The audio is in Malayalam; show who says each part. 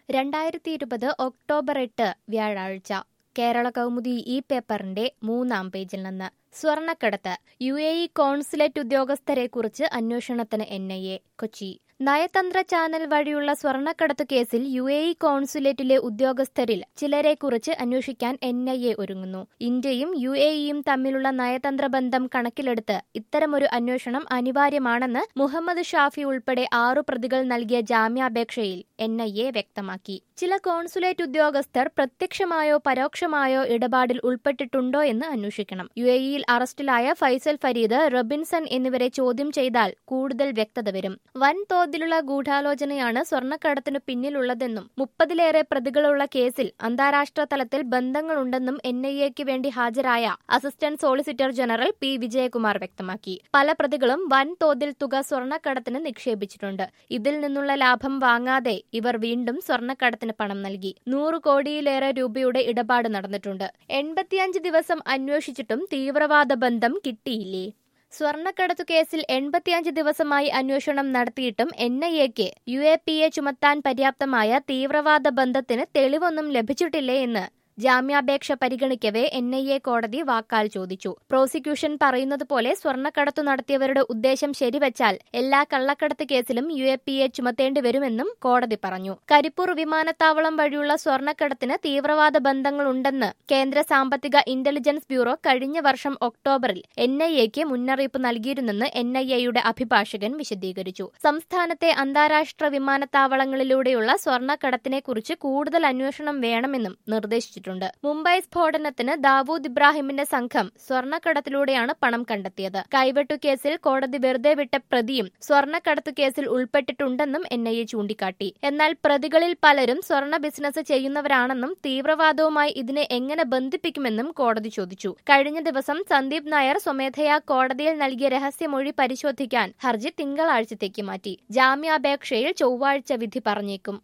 Speaker 1: രണ്ടായിരത്തി ഇരുപത് ഒക്ടോബർ എട്ട് വ്യാഴാഴ്ച കേരള കൗമുദി ഈ പേപ്പറിന്റെ മൂന്നാം പേജിൽ നിന്ന് സ്വർണക്കടത്ത് യു എ ഇ കോൺസുലേറ്റ് ഉദ്യോഗസ്ഥരെക്കുറിച്ച് അന്വേഷണത്തിന് എൻ ഐ എ കൊച്ചി നയതന്ത്ര ചാനൽ വഴിയുള്ള സ്വർണക്കടത്ത് കേസിൽ യു എ ഇ കോൺസുലേറ്റിലെ ഉദ്യോഗസ്ഥരിൽ ചിലരെക്കുറിച്ച് അന്വേഷിക്കാൻ എൻ ഐ എ ഒരുങ്ങുന്നു ഇന്ത്യയും യു എ ഇയും തമ്മിലുള്ള നയതന്ത്ര ബന്ധം കണക്കിലെടുത്ത് ഇത്തരമൊരു അന്വേഷണം അനിവാര്യമാണെന്ന് മുഹമ്മദ് ഷാഫി ഉൾപ്പെടെ ആറു പ്രതികൾ നൽകിയ ജാമ്യാപേക്ഷയിൽ എൻ ഐ എ വ്യക്തമാക്കി ചില കോൺസുലേറ്റ് ഉദ്യോഗസ്ഥർ പ്രത്യക്ഷമായോ പരോക്ഷമായോ ഇടപാടിൽ ഉൾപ്പെട്ടിട്ടുണ്ടോ എന്ന് അന്വേഷിക്കണം യു എ ഇയിൽ അറസ്റ്റിലായ ഫൈസൽ ഫരീദ് റബിൻസൺ എന്നിവരെ ചോദ്യം ചെയ്താൽ കൂടുതൽ വ്യക്തത വരും വൻ തോതിലുള്ള ഗൂഢാലോചനയാണ് സ്വർണ്ണക്കടത്തിനു പിന്നിലുള്ളതെന്നും മുപ്പതിലേറെ പ്രതികളുള്ള കേസിൽ അന്താരാഷ്ട്ര തലത്തിൽ ബന്ധങ്ങളുണ്ടെന്നും എൻ ഐ എക്ക് വേണ്ടി ഹാജരായ assistant solicitor general P Vijayakumar വ്യക്തമാക്കി പല പ്രതികളും വൻ തോതിൽ തുക സ്വർണ്ണക്കടത്തിന് നിക്ഷേപിച്ചിട്ടുണ്ട് ഇതിൽ നിന്നുള്ള ലാഭം വാങ്ങാതെ ഇവർ വീണ്ടും സ്വർണ്ണക്കടത്തിന് പണം നൽകി നൂറ് കോടിയിലേറെ രൂപയുടെ ഇടപാട് നടന്നിട്ടുണ്ട് എൺപത്തിയഞ്ച് ദിവസം അന്വേഷിച്ചിട്ടും തീവ്രവാദ ബന്ധം കിട്ടിയില്ലേ സ്വർണ്ണക്കടത്തു കേസിൽ എൺപത്തിയഞ്ച് ദിവസമായി അന്വേഷണം നടത്തിയിട്ടും എൻ ഐ എക്ക് യു എ പി എ ചുമത്താൻ പര്യാപ്തമായ തീവ്രവാദ ബന്ധത്തിന് തെളിവൊന്നും ലഭിച്ചിട്ടില്ലേ എന്ന് ജാമ്യാപേക്ഷ പരിഗണിക്കവേ എൻ ഐ എ കോടതി വാക്കാൽ ചോദിച്ചു പ്രോസിക്യൂഷൻ പറയുന്നത് പോലെ സ്വർണ്ണക്കടത്തു നടത്തിയവരുടെ ഉദ്ദേശം ശരിവച്ചാൽ എല്ലാ കള്ളക്കടത്ത് കേസിലും യു എ പി എ ചുമത്തേണ്ടി വരുമെന്നും കോടതി പറഞ്ഞു കരിപ്പൂർ വിമാനത്താവളം വഴിയുള്ള സ്വർണ്ണക്കടത്തിന് തീവ്രവാദ ബന്ധങ്ങളുണ്ടെന്ന് കേന്ദ്ര സാമ്പത്തിക ഇന്റലിജൻസ് ബ്യൂറോ കഴിഞ്ഞ വർഷം ഒക്ടോബറിൽ എൻ ഐ എക്ക് മുന്നറിയിപ്പ് നൽകിയിരുന്നെന്ന് എൻ ഐ എയുടെ അഭിഭാഷകൻ വിശദീകരിച്ചു സംസ്ഥാനത്തെ അന്താരാഷ്ട്ര വിമാനത്താവളങ്ങളിലൂടെയുള്ള സ്വർണ്ണക്കടത്തിനെക്കുറിച്ച് കൂടുതൽ അന്വേഷണം വേണമെന്നും നിർദ്ദേശിച്ചിട്ടുണ്ട് മുംബൈ സ്ഫോടനത്തിന് ദാവൂദ് ഇബ്രാഹിമിന്റെ സംഘം സ്വർണ്ണക്കടത്തിലൂടെയാണ് പണം കണ്ടെത്തിയത് കൈവെട്ടു കേസിൽ കോടതി വെറുതെ വിട്ട പ്രതിയും സ്വർണ്ണക്കടത്തു കേസിൽ ഉൾപ്പെട്ടിട്ടുണ്ടെന്നും എൻ ഐ എ ചൂണ്ടിക്കാട്ടി എന്നാൽ പ്രതികളിൽ പലരും സ്വർണ്ണ ബിസിനസ് ചെയ്യുന്നവരാണെന്നും തീവ്രവാദവുമായി ഇതിനെ എങ്ങനെ ബന്ധിപ്പിക്കുമെന്നും കോടതി ചോദിച്ചു കഴിഞ്ഞ ദിവസം സന്ദീപ് നായർ സ്വമേധയാ കോടതിയിൽ നൽകിയ രഹസ്യമൊഴി പരിശോധിക്കാൻ ഹർജി തിങ്കളാഴ്ചത്തേക്ക് മാറ്റി ജാമ്യാപേക്ഷയിൽ ചൊവ്വാഴ്ച വിധി പറഞ്ഞേക്കും